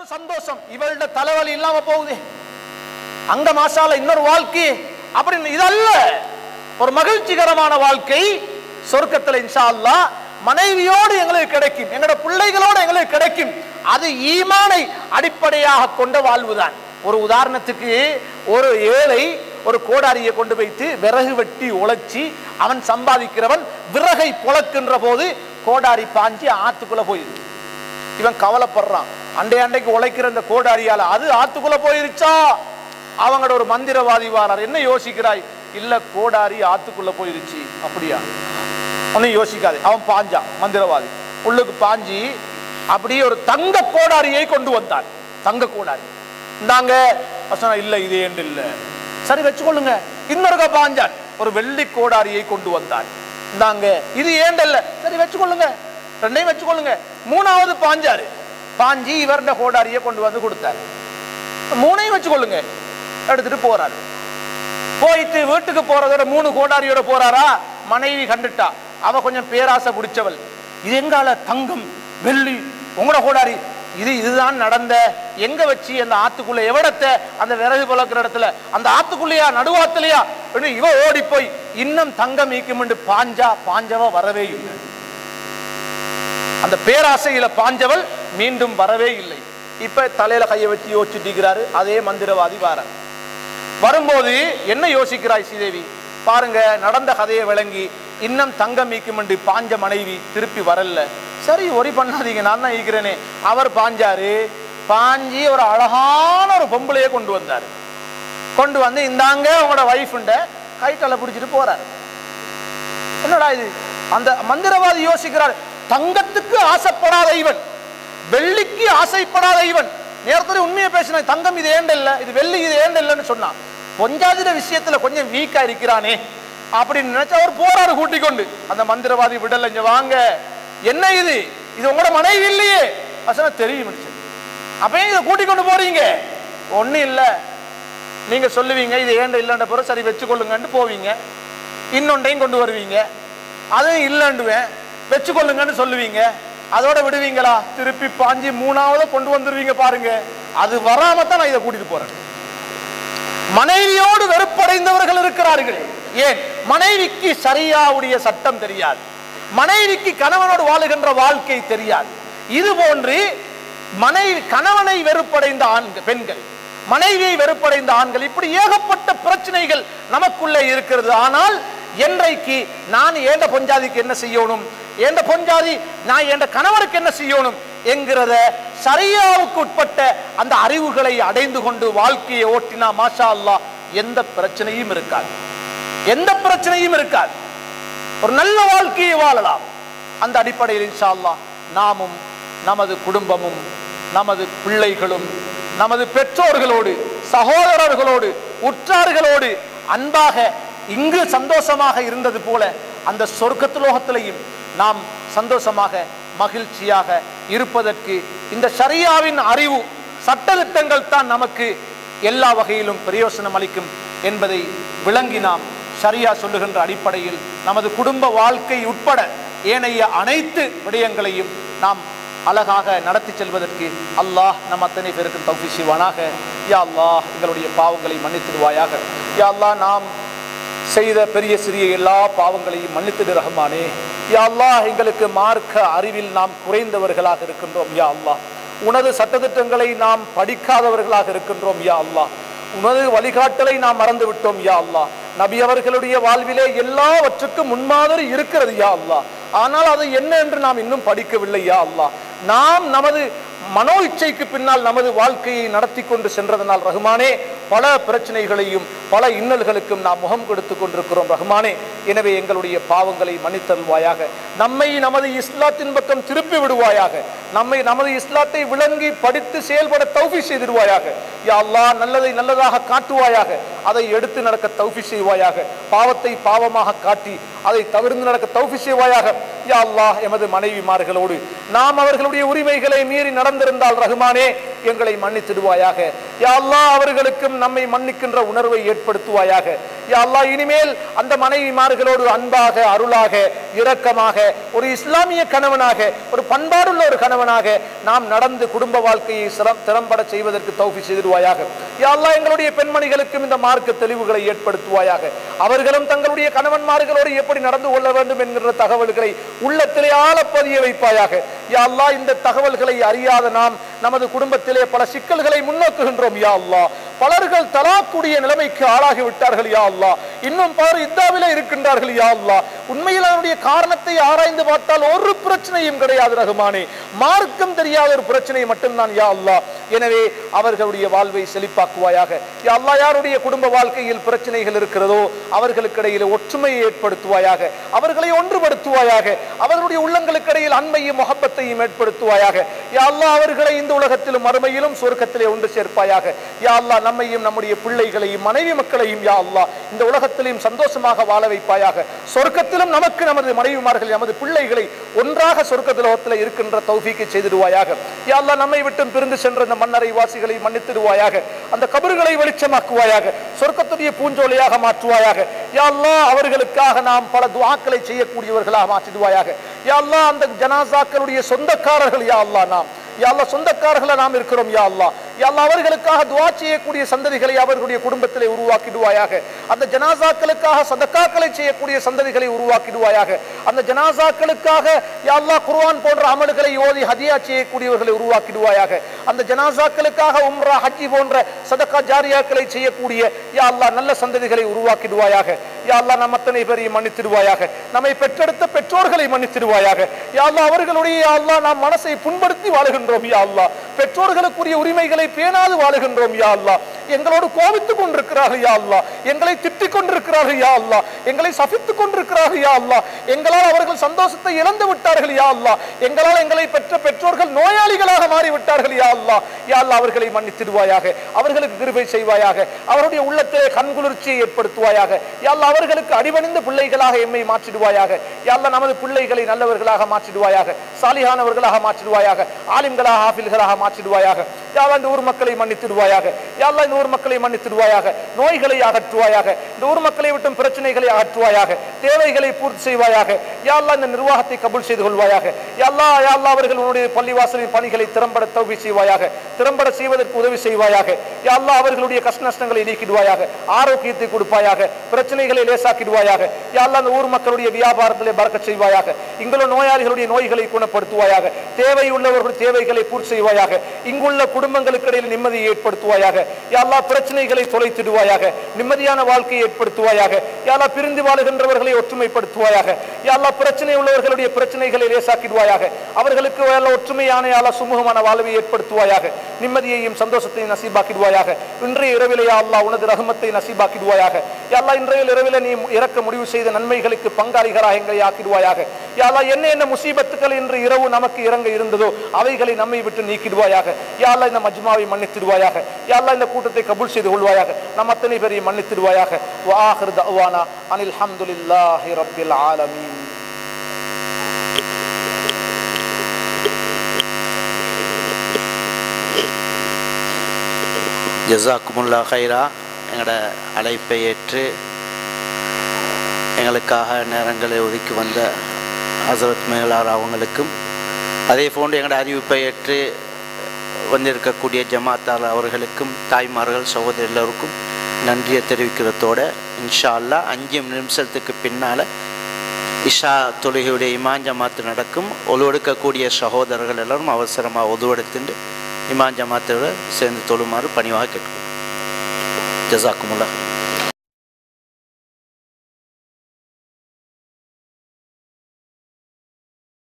ஒரு சந்தோஷம் இவள்ட தலைவலி இல்லாம போகுது அங்க மாசால இன்னொரு வாழ்க்கை அப்படின்னு இதல்ல ஒரு மகிழ்ச்சிகரமான வாழ்க்கை சொர்க்கத்துல இன்ஷா அல்லாஹ் மனைவியோடு எங்களுக்கு கிடைக்கும் எங்களோட பிள்ளைகளோடு எங்களுக்கு கிடைக்கும் அது ஈமானை அடிப்படையாக கொண்ட வாழ்வுதான் ஒரு உதாரணத்துக்கு ஒரு ஏழை ஒரு கோடாரியை கொண்டு வைத்து விறகு வெட்டி உழைச்சி அவன் சம்பாதிக்கிறவன் விறகை புழக்கின்ற போது கோடாரி பாஞ்சி ஆத்துக்குள்ள போயிடுது இவன் கவலைப்படுறான் அண்டை அண்டைக்கு உழைக்கிற இந்த கோடாரியால அது ஆத்துக்குள்ள போயிருச்சா அவங்களோட ஒரு மந்திரவாதி வாரார் என்ன யோசிக்கிறாய் இல்ல கோடாரி ஆத்துக்குள்ள போயிருச்சு அப்படியா ஒன்னும் யோசிக்காது அவன் பாஞ்சான் மந்திரவாதி உள்ளுக்கு பாஞ்சி அப்படியே ஒரு தங்க கோடாரியை கொண்டு வந்தான் தங்க கோடாரி இந்தாங்க சொன்னா இல்ல இது ஏண்டு இல்ல சரி வச்சுக்கொள்ளுங்க இன்னொருக்கா பாஞ்சான் ஒரு வெள்ளி கோடாரியை கொண்டு வந்தான் இந்தாங்க இது ஏண்டு இல்ல சரி வச்சுக்கொள்ளுங்க ரெண்டையும் வச்சுக்கொள்ளுங்க மூணாவது பாஞ்சாரு பாஞ்சி இவருடைய கோடாரியை கொண்டு வந்து கொடுத்தாரு மூணையும் வச்சுக்கொள்ளுங்க எடுத்துட்டு போறாரு போயிட்டு வீட்டுக்கு போறதோட மூணு கோடாரியோட போறாரா மனைவி கண்டுட்டா அவ கொஞ்சம் பேராசை பிடிச்சவள் இது எங்கால தங்கம் வெள்ளி உங்களோட கோடாரி இது இதுதான் நடந்த எங்க வச்சு அந்த ஆத்துக்குள்ள எவடத்தை அந்த விறகு புழக்கிற இடத்துல அந்த ஆத்துக்குள்ளயா நடுவாத்துலயா அப்படின்னு இவ ஓடி போய் இன்னும் தங்கம் ஈக்குமெண்டு பாஞ்சா பாஞ்சவ வரவே இல்லை அந்த பேராசையில பாஞ்சவள் மீண்டும் வரவே இல்லை இப்ப தலையில கையை வச்சு யோசிச்சுட்டு இருக்கிறாரு அதே மந்திரவாதி வார வரும்போது என்ன யோசிக்கிறாய் ஸ்ரீதேவி பாருங்க நடந்த கதையை விளங்கி இன்னும் தங்கம் மீக்குமெண்டு பாஞ்ச மனைவி திருப்பி வரல சரி ஒரி பண்ணாதீங்க நான் தான் ஈக்கிறேனே அவர் பாஞ்சாரு பாஞ்சி ஒரு அழகான ஒரு பொம்பளையை கொண்டு வந்தாரு கொண்டு வந்து இந்தாங்க உங்களோட வைஃப்ண்ட கைத்தலை பிடிச்சிட்டு போறாரு என்னடா இது அந்த மந்திரவாதி யோசிக்கிறார் தங்கத்துக்கு ஆசைப்படாத இவன் வெள்ளிக்கு ஆசைப்படாத இவன் நேரத்தில் உண்மையை பேசின தங்கம் இது ஏண்ட இல்ல இது வெள்ளி இது ஏண்ட இல்லைன்னு சொன்னான் பொஞ்சாதிர விஷயத்துல கொஞ்சம் வீக்கா இருக்கிறானே அப்படின்னு நினைச்சு அவர் போறாரு கூட்டிக் கொண்டு அந்த மந்திரவாதி விடல இங்க வாங்க என்ன இது இது உங்களோட மனைவி இல்லையே அசனா தெரியும் மனுஷன் அப்ப இதை கூட்டிக் கொண்டு போறீங்க ஒண்ணும் இல்ல நீங்க சொல்லுவீங்க இது ஏண்ட இல்லைன்ற பிறகு சரி வச்சுக்கொள்ளுங்கன்னு போவீங்க இன்னொன்றையும் கொண்டு வருவீங்க அதுவும் இல்லைன்டுவேன் வச்சுக்கொள்ளுங்கன்னு சொல்லுவீங்க அதோட விடுவீங்களா திருப்பி பாஞ்சி மூணாவது கொண்டு வந்துருவீங்க பாருங்க அது வராம தான் நான் இதை கூட்டிட்டு போறேன் மனைவியோடு வெறுப்படைந்தவர்கள் இருக்கிறார்கள் ஏன் மனைவிக்கு சரியாவுடைய சட்டம் தெரியாது மனைவிக்கு கணவனோடு வாழுகின்ற வாழ்க்கை தெரியாது இது போன்று மனைவி கணவனை வெறுப்படைந்த ஆண்கள் பெண்கள் மனைவியை வெறுப்படைந்த ஆண்கள் இப்படி ஏகப்பட்ட பிரச்சனைகள் நமக்குள்ளே இருக்கிறது ஆனால் என்றைக்கு நான் ஏண்ட பொஞ்சாதிக்கு என்ன செய்யணும் ஏண்ட பொஞ்சாதி நான் ஏண்ட கணவனுக்கு என்ன செய்யணும் என்கிறத சரியாவுக்கு உட்பட்ட அந்த அறிவுகளை அடைந்து கொண்டு வாழ்க்கையை ஓட்டினா மாஷா அல்லாஹ் எந்த பிரச்சனையும் இருக்காது எந்த பிரச்சனையும் இருக்காது ஒரு நல்ல வாழ்க்கையை வாழலாம் அந்த அடிப்படையில் இன்ஷா அல்லாஹ் நாமும் நமது குடும்பமும் நமது பிள்ளைகளும் நமது பெற்றோர்களோடு சகோதரர்களோடு உற்றார்களோடு அன்பாக இங்கு சந்தோஷமாக இருந்தது போல அந்த சொர்க்கத்துலோகத்திலையும் நாம் சந்தோஷமாக மகிழ்ச்சியாக இருப்பதற்கு இந்த ஷரியாவின் அறிவு சட்டதிட்டங்கள் தான் நமக்கு எல்லா வகையிலும் பிரயோசனம் அளிக்கும் என்பதை விளங்கி நாம் ஷரியா சொல்லுகின்ற அடிப்படையில் நமது குடும்ப வாழ்க்கை உட்பட ஏனைய அனைத்து விடயங்களையும் நாம் அழகாக நடத்தி செல்வதற்கு அல்லாஹ் நம் அத்தனை பேருக்கு தௌஃபி செய்வானாக யா அல்லாஹ் எங்களுடைய பாவங்களை மன்னித்திடுவாயாக யா அல்லாஹ் நாம் செய்த பெரிய சிறிய எல்லா பாவங்களையும் மன்னித்திடு ரஹ்மானே யா அல்லாஹ் எங்களுக்கு மார்க்க அறிவில் நாம் குறைந்தவர்களாக இருக்கின்றோம் யா அல்லாஹ் உனது சட்டத்திட்டங்களை நாம் படிக்காதவர்களாக இருக்கின்றோம் யா அல்லாஹ் உனது வழிகாட்டலை நாம் மறந்து விட்டோம் யா அல்லாஹ் நபி அவர்களுடைய வாழ்விலே எல்லாவற்றுக்கும் முன்மாதிரி இருக்கிறது யா அல்லாஹ் ஆனால் அது என்ன என்று நாம் இன்னும் படிக்கவில்லை யா அல்லாஹ் நாம் நமது மனோ இச்சைக்கு பின்னால் நமது வாழ்க்கையை நடத்தி கொண்டு சென்றதனால் ரஹ்மானே பல பிரச்சனைகளையும் பல இன்னல்களுக்கும் நாம் முகம் கொடுத்து கொண்டிருக்கிறோம் ரஹ்மானே எனவே எங்களுடைய பாவங்களை மன்னித்தருள்வாயாக நம்மை நமது இஸ்லாத்தின் பக்கம் திருப்பி விடுவாயாக நம்மை நமது இஸ்லாத்தை விளங்கி படித்து செயல்பட தௌஃபி செய்திருவாயாக யா அல்லாஹ் நல்லதை நல்லதாக காட்டுவாயாக அதை எடுத்து நடக்க தௌஃபி செய்வாயாக பாவத்தை பாவமாக காட்டி அதை தவிர்த்து நடக்க தௌஃபி செய்வாயாக யா அல்லாஹ் எமது மனைவிமார்களோடு நாம் அவர்களுடைய உரிமைகளை மீறி நடந்திருந்தால் ரஹ்மானே எங்களை மன்னித்திடுவாயாக யா அல்லாஹ் அவர்களுக்கும் நம்மை மன்னிக்கின்ற உணர்வை ஏற்படுத்துவாயாக யா அல்லாஹ் இனிமேல் அந்த மனைவிமார்களோடு அன்பாக அருளாக இரக்கமாக ஒரு இஸ்லாமிய கணவனாக ஒரு பண்பாடுள்ள ஒரு கணவனாக நாம் நடந்து குடும்ப வாழ்க்கையை சிரம் திறம்பட செய்வதற்கு தௌஃபி செய்திடுவாயாக யா அல்லாஹ் எங்களுடைய பெண்மணிகளுக்கும் இந்த மார்க்க தெளிவுகளை ஏற்படுத்துவாயாக அவர்களும் தங்களுடைய கணவன்மார்களோடு எப்படி நடந்து கொள்ள வேண்டும் என்கிற தகவல்களை உள்ளத்திலே ஆழப்பதிய வைப்பாயாக யா அல்லாஹ் இந்த தகவல்களை அறியாத நாம் நமது குடும்பத்திலே பல சிக்கல்களை முன்னோக்குகின்றோம் யா அல்லாஹ் பலர்கள் தலாக்குடைய நிலைமைக்கு ஆளாகி விட்டார்கள் யா அல்லாஹ் இன்னும் பலர் இத்தாவிலே இருக்கின்றார்கள் யா அல்லாஹ் உண்மையில் அதனுடைய காரணத்தை ஆராய்ந்து பார்த்தால் ஒரு பிரச்சனையும் கிடையாது ரகுமானே மார்க்கம் தெரியாத ஒரு பிரச்சனை மட்டும்தான் யா அல்லாஹ் எனவே அவர்களுடைய வாழ்வை செழிப்பாக்குவாயாக யா அல்லாஹ் யாருடைய குடும்ப வாழ்க்கையில் பிரச்சனைகள் இருக்கிறதோ அவர்களுக்கு இடையில் ஒற்றுமையை ஏற்படுத்துவாயாக அவர்களை ஒன்றுபடுத்துவாயாக அவர்களுடைய உள்ளங்களுக்கு இடையில் அன்பையும் முகப்பத்தையும் ஏற்படுத்துவாயாக யா அல்லாஹ் அவர்களை இந்த உலகத்திலும் மறுமையிலும் சொர்க்கத்திலே ஒன்று சேர்ப்பாயாக யா அல்லாஹ் நம்மையும் நம்முடைய பிள்ளைகளையும் மனைவி மக்களையும் யா அல்லாஹ் இந்த உலகத்திலையும் சந்தோஷமாக வாழ வைப்பாயாக சொர்க்கத்திலும் நமக்கு நமது மனைவிமார்கள் நமது பிள்ளைகளை ஒன்றாக சொர்க்க லோகத்தில் இருக்கின்ற தௌஃபீக்கை செய்திடுவாயாக யா அல்லாஹ் நம்மை விட்டும் பிரிந்து சென்ற இந்த மன்னரை வாசிகளை மன்னித்திடுவாயாக அந்த கபறுகளை வெளிச்சமாக்குவாயாக சொர்க்கத்துடைய பூஞ்சோலையாக மாற்றுவாயாக யா அல்லாஹ் அவர்களுக்காக நாம் பல துஆக்களை செய்யக்கூடியவர்களாக மாற்றிடுவாயாக யா அல்லாஹ் அந்த ஜனாசாக்களுடைய சொந்தக்காரர்கள் யா அல்லாஹ் நாம் யா அல்லாஹ் சொந்தக்காரர்களா நாம் இருக்கிறோம் யா அல்லாஹ் யா அல்லாஹ் அவர்களுக்காக துஆ செய்யக்கூடிய சந்ததிகளை அவர்களுடைய குடும்பத்திலே உருவாக்கிடுவாயாக அந்த ஜனாசாக்களுக்காக சதக்காக்களை செய்யக்கூடிய சந்ததிகளை உருவாக்கிடுவாயாக அந்த ஜனாசாக்களுக்காக யா அல்லாஹ் குர்ஆன் போன்ற அமல்களை ஓதி ஹதியா செய்யக்கூடியவர்களை உருவாக்கிடுவாயாக அந்த ஜனாசாக்களுக்காக உம்ரா ஹஜ்ஜி போன்ற சதக்கா ஜாரியாக்களை செய்யக்கூடிய யா அல்லாஹ் நல்ல சந்ததிகளை உருவாக்கிடுவாயாக யா அல்லாஹ் நம் அத்தனை பேரையும் மன்னித்திடுவாயாக நம்மை பெற்றெடுத்த பெற்றோர்களை மன்னித்திடுவாயாக யா அல்லாஹ் அவர்களுடைய யா அல்லாஹ் நாம் மனசை புண்படுத்தி வாழுகின்றோம் யா அல்லாஹ் பெற்றோர்களுக்குரிய உரிமைகளை பேணாது வாழுகின்றோம் யா அல்லாஹ் எங்களோடு கோபித்துக் கொண்டிருக்கிறார்கள் யா அல்லாஹ் எங்களை திட்டிக் கொண்டிருக்கிறார்கள் யா அல்லாஹ் எங்களை சபித்துக் கொண்டிருக்கிறார்கள் யா அல்லாஹ் எங்களால் அவர்கள் சந்தோஷத்தை இழந்து விட்டார்கள் யா அல்லாஹ் எங்களால் எங்களை பெற்ற பெற்றோர்கள் நோயாளிகளாக மாறி விட்டார்கள் யா அல்லாஹ் யா அல்லாஹ் அவர்களை மன்னித்திடுவாயாக அவர்களுக்கு கிருபை செய்வாயாக அவருடைய உள்ளத்திலே கண்குளிர்ச்சியை ஏற்படுத்துவாயாக யா அல்லாஹ் அவர்களுக்கு அடிபணிந்த பிள்ளைகளாக எம்மை மாற்றிடுவாயாக யா அல்லாஹ் நமது பிள்ளைகளை நல்லவர்களாக மாற்றிடுவாயாக சாலிகானவர்களாக மாற்றிடுவாயாக ஆலிம்களாக ஆஃபில்களாக மாற்றிடுவாயாக யா அல்லாஹ் இந்த ஊர் மக்களை மன்னித்திடுவாயாக யா அல்லாஹ் இந்த ஊர் மக்களை மன்னித்திடுவாயாக நோய்களை அகற்றுவாயாக இந்த ஊர் மக்களை விட்டும் பிரச்சனைகளை அகற்றுவாயாக தேவைகளை பூர்த்தி செய்வாயாக யா அல்லாஹ் இந்த நிர்வாகத்தை கபூல் செய்து கொள்வாயாக யா அல்லாஹ் யா அல்லாஹ் அவர்கள் உன்னுடைய பள்ளிவாசலின் பணிகளை திறம்பட தௌபி செய்வாயாக திறம்பட செய்வதற்கு உதவி செய்வாயாக யா அல்லாஹ் அவர்களுடைய கஷ்ட நஷ்டங்களை நீக்கிடுவாயாக ஆரோக்கியத்தை கொடுப்பாயாக பிரச்சனைகளை லேசாக்கிடுவாயாக யா அல்லாஹ் அந்த ஊர் மக்களுடைய வியாபாரத்திலே பறக்க செய்வாயாக இங்குள்ள நோயாளிகளுடைய நோய்களை குணப்படுத்துவாயாக தேவை உள்ளவர்கள் தேவைகளை பூர்த்தி செய்வாயாக இங்குள்ள குடும்பங்களுக்கு இடையில் நிம்மதியை ஏற்படுத்துவாயாக யா அல்லாஹ் பிரச்சனைகளை தொலைத்திடுவாயாக நிம்மதியான வாழ்க்கையை ஏற்படுத்துவாயாக யா அல்லாஹ் பிரிந்து வாழுகின்றவர்களை ஒற்றுமைப்படுத்துவாயாக யா அல்லாஹ் பிரச்சனை உள்ளவர்களுடைய பிரச்சனைகளை லேசாக்கிடுவாயாக அவர்களுக்கு யா அல்லாஹ் ஒற்றுமையான யா அல்லாஹ் சுமூகமான வாழ்வை ஏற்படுத்துவாயாக நிம்மதியையும் சந்தோஷத்தையும் நசீபாக்கிடுவாயாக இன்றைய இரவிலே யா அல்லாஹ் உனது ரஹமத்தை நசீபாக்கிடுவாயாக யா அல்லாஹ் இன்றைய இரவிலே நீ இறக்க முடிவு செய்த நன்மைகளுக்கு பங்காளிகளாக எங்களை ஆக்கிடுவாயாக யா அல்லாஹ் என்ன என்ன முசீபத்துக்கள் இன்று இரவு நமக்கு இறங்க இருந்ததோ அவைகளை நம்மை விட்டு நீக்கிடுவாயாக யா அல்லாஹ் இந்த மஜ்மாவை மன்னித்திடுவாயாக யா அல்லாஹ் இந்த கூட்டத்தை கபூல் செய்து கொள்வாயாக நம் அத்தனை பேரையும் மன்னித்திடுவாயாக வாஹிர் தஅவானா அனில் ஹம்துலில்லாஹி ரப்பில் ஆலமீன் ஜசாக்குமுல்லா ஹைரா எங்களோட அழைப்பை ஏற்று எங்களுக்காக நேரங்களை ஒதுக்கி வந்த ஹசரத் மேலார் அவங்களுக்கும் அதே போன்று எங்களோட அறிவிப்பை ஏற்று வந்திருக்கக்கூடிய ஜமாத்தார் அவர்களுக்கும் தாய்மார்கள் சகோதரர் எல்லோருக்கும் நன்றியை தெரிவிக்கிறதோட இன்ஷா அல்லாஹ் அஞ்சு நிமிஷத்துக்கு பின்னால் இஷா தொழுகையுடைய இமான் ஜமாத்து நடக்கும் ஒழுவெடுக்கக்கூடிய சகோதரர்கள் எல்லாரும் அவசரமாக ஒதுவெடுத்துட்டு இமான் ஜமாத்தோட சேர்ந்து தொழுமாறு பணிவாக கேட்கும் ஜசாக்குமுல்லா